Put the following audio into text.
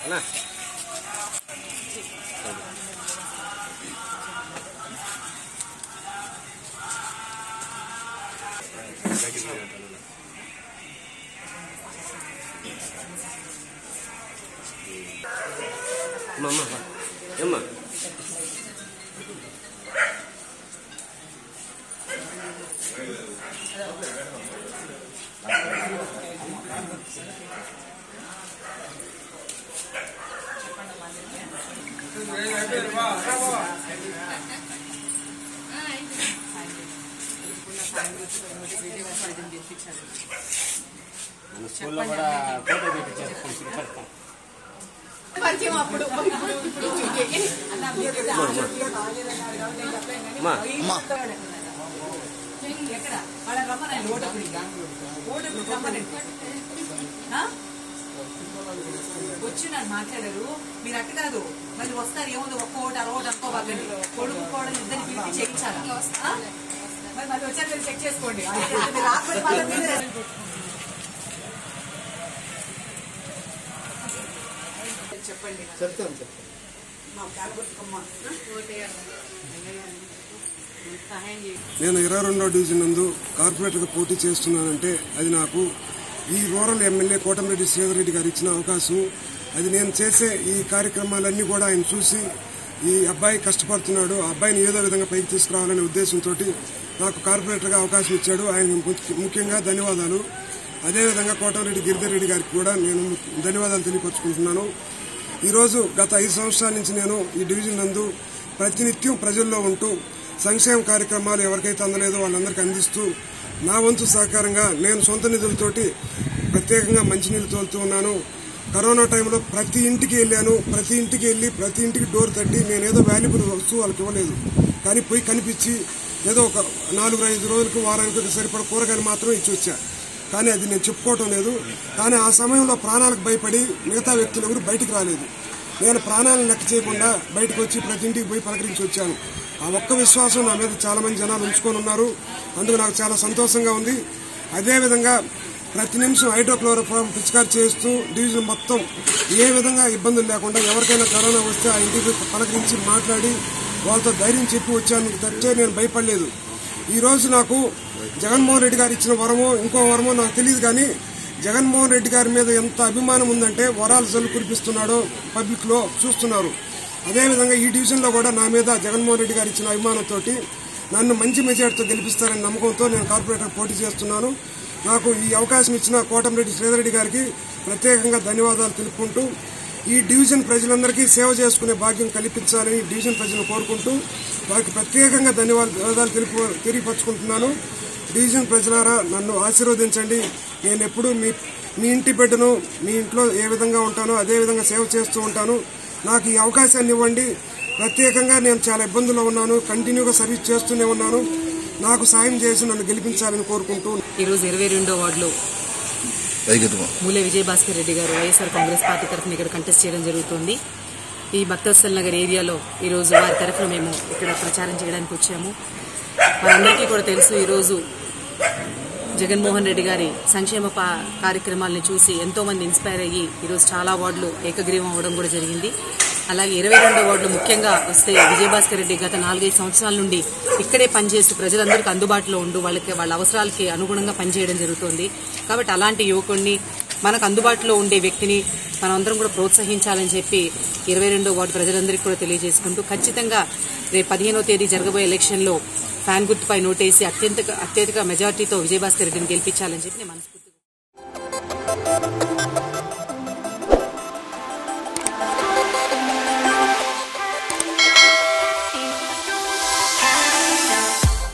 అన్నా అమ్మా అమ్మా వా. ఏమ్మా మన స్కూల్లో కూడా ఫోటో పెట్టించారు పరిచయం అప్పుడు ఇప్పుడు ఇప్పుడు మీకే. అమ్మా ఎక్కడ వాళ్ళ రమ్మనండి ఓటప్పుడు ఓటప్పుడు రమ్మనండి ఆ? వచ్చి నన్ను మాట్లాడారు మీరు అట్ట కాదు మళ్ళీ వస్తారు ఏముంది ఒక్క ఓటు అర ఓటు అనుకోబాకండి కొడుకు కోడలు ఇద్దరిని పిలిపి చేయించాలా ఆ? మరి మళ్ళీ వచ్చారు మీరు చెక్ చేసుకోండి మీరు రాకపోతే మళ్ళీ మీరే- చెప్పండి చెప్తాను చెప్తాను మా కాలగొట్టుకోమ్మ సహాయం చేయండి నేను ఇరవై రెండో డివిజన్ నందు కార్పొరేటర్గా పోటీ చేస్తున్నానంటే అది నాకు ఈ రూరల్ ఎమ్మెల్యే కోటమిరెడ్డి శ్రీధర్ రెడ్డి గారు ఇచ్చిన అవకాశం అది నేను చేసే ఈ కార్యక్రమాలన్నీ కూడా ఆయన చూసి ఈ అబ్బాయి కష్టపడుతున్నాడు ఆ అబ్బాయిని ఏదో విధంగా పైకి తీసుకురావాలనే ఉద్దేశంతో నాకు కార్పొరేటర్గా అవకాశం ఇచ్చాడు ఆయన ముఖ్యంగా ధన్యవాదాలు అదేవిధంగా కోటమిరెడ్డి గిరిధర్ రెడ్డి గారికి కూడా నేను ధన్యవాదాలు తెలియపరుచుకుంటున్నాను ఈరోజు గత ఐదు సంవత్సరాల నుంచి నేను ఈ డివిజన్ నందు ప్రతినిత్యం ప్రజల్లో ఉంటూ సంక్షేమ కార్యక్రమాలు ఎవరికైతే అందలేదో వాళ్ళందరికీ అందిస్తూ నా వంతు సహకారంగా నేను సొంత నిధులతోటి ప్రత్యేకంగా మంచినీళ్ళు తోలుతూ ఉన్నాను కరోనా టైంలో ప్రతి ఇంటికి వెళ్ళాను ప్రతి ఇంటికి వెళ్ళి ప్రతి ఇంటికి డోర్ తట్టి నేను ఏదో వాల్యుబుల్ వస్తువు వాళ్ళకి ఇవ్వలేదు కానీ పోయి కనిపించి ఏదో ఒక నాలుగు ఐదు రోజులకు వారానికి సరిపడ కూరగాయలు మాత్రం ఇచ్చి వచ్చా కానీ అది నేను చెప్పుకోవటం లేదు కానీ ఆ సమయంలో ప్రాణాలకు భయపడి మిగతా వ్యక్తులు ఎవరు బయటికి రాలేదు నేను ప్రాణాలను లెక్క చేయకుండా బయటకు వచ్చి ప్రతి ఇంటికి పోయి పలకరించి వచ్చాను ఆ ఒక్క విశ్వాసం నా మీద చాలా మంది జనాలు ఉంచుకొని ఉన్నారు అందుకు నాకు చాలా సంతోషంగా ఉంది అదేవిధంగా ప్రతి నిమిషం హైడ్రోక్లోరోఫామ్ పిచికారి చేస్తూ డివిజన్ మొత్తం ఏ విధంగా ఇబ్బందులు లేకుండా ఎవరికైనా కరోనా వస్తే ఆ ఇంటికి పలకరించి మాట్లాడి వాళ్ళతో ధైర్యం చెప్పి వచ్చాను తప్పితే నేను భయపడలేదు ఈ రోజు నాకు జగన్మోహన్ రెడ్డి గారు ఇచ్చిన వరమో ఇంకో వరమో నాకు తెలియదు కానీ జగన్మోహన్ రెడ్డి గారి మీద ఎంత అభిమానం ఉందంటే వరాలు జల్లు కురిపిస్తున్నాడో పబ్లిక్ లో చూస్తున్నారు అదేవిధంగా ఈ డివిజన్ లో కూడా నా మీద జగన్మోహన్ రెడ్డి గారు ఇచ్చిన అభిమానంతో నన్ను మంచి మెజార్టీతో గెలిపిస్తారనే నమ్మకంతో నేను కార్పొరేటర్ పోటీ చేస్తున్నాను నాకు ఈ అవకాశం ఇచ్చిన కోటంరెడ్డి శ్రీధర్ రెడ్డి గారికి ప్రత్యేకంగా ధన్యవాదాలు తెలుపుకుంటూ ఈ డివిజన్ ప్రజలందరికీ సేవ చేసుకునే భాగ్యం కల్పించాలని డివిజన్ ప్రజలను కోరుకుంటూ వారికి ప్రత్యేకంగా ధన్యవాదాలు తెలుపు తెలియపరచుకుంటున్నాను డివిజన్ ప్రజలారా నన్ను ఆశీర్వదించండి నేను ఎప్పుడూ మీ మీ ఇంటి బిడ్డను మీ ఇంట్లో ఏ విధంగా ఉంటానో అదే విధంగా సేవ చేస్తూ ఉంటాను నాకు ఈ అవకాశాన్ని ఇవ్వండి ప్రత్యేకంగా నేను చాలా ఇబ్బందుల్లో ఉన్నాను కంటిన్యూగా సర్వీస్ చేస్తూనే ఉన్నాను నాకు సాయం చేసి నన్ను గెలిపించాలని కోరుకుంటూ ఈరోజు ఇరవై రెండో వార్డులో పైకెత్తుకో మూలే విజయభాస్కర్ రెడ్డి గారు వైఎస్ఆర్ కాంగ్రెస్ పార్టీ తరఫున ఇక్కడ కంటెస్ట్ చేయడం జరుగుతుంది ఈ భక్తవత్సల్ నగర్ ఏరియాలో ఈరోజు వారి తరఫున మేము ఇక్కడ ప్రచారం చేయడానికి వచ్చాము మనందరికీ కూడా తెలుసు ఈరోజు జగన్మోహన్ రెడ్డి గారి సంక్షేమ పా- కార్యక్రమాలను చూసి ఎంతో మంది ఇన్స్పైర్ అయ్యి ఈరోజు చాలా వార్డులు ఏకగ్రీవం అవడం కూడా జరిగింది అలాగే ఇరవై రెండో వార్డులో ముఖ్యంగా వస్తే విజయభాస్కర్ రెడ్డి గత నాలుగైదు సంవత్సరాల నుండి ఇక్కడే పనిచేస్తూ ప్రజలందరికీ అందుబాటులో ఉంటూ వాళ్ళకి వాళ్ళ అవసరాలకి అనుగుణంగా పనిచేయడం జరుగుతుంది కాబట్టి అలాంటి యువకుడిని మనకు అందుబాటులో ఉండే వ్యక్తిని మనమందరం కూడా ప్రోత్సహించాలని చెప్పి ఇరవై రెండో వార్డు ప్రజలందరికీ కూడా తెలియజేసుకుంటూ ఖచ్చితంగా రేపు పదిహేనో తేదీ జరగబోయే ఎలక్షన్లో ఫ్యాన్ గుర్తుపై నోటేసి అత్యంత అత్యధిక మెజార్టీతో విజయభాస్కర్ రెడ్డిని గెలిపించాలని చెప్పి నేను మనస్ఫూర్తిగా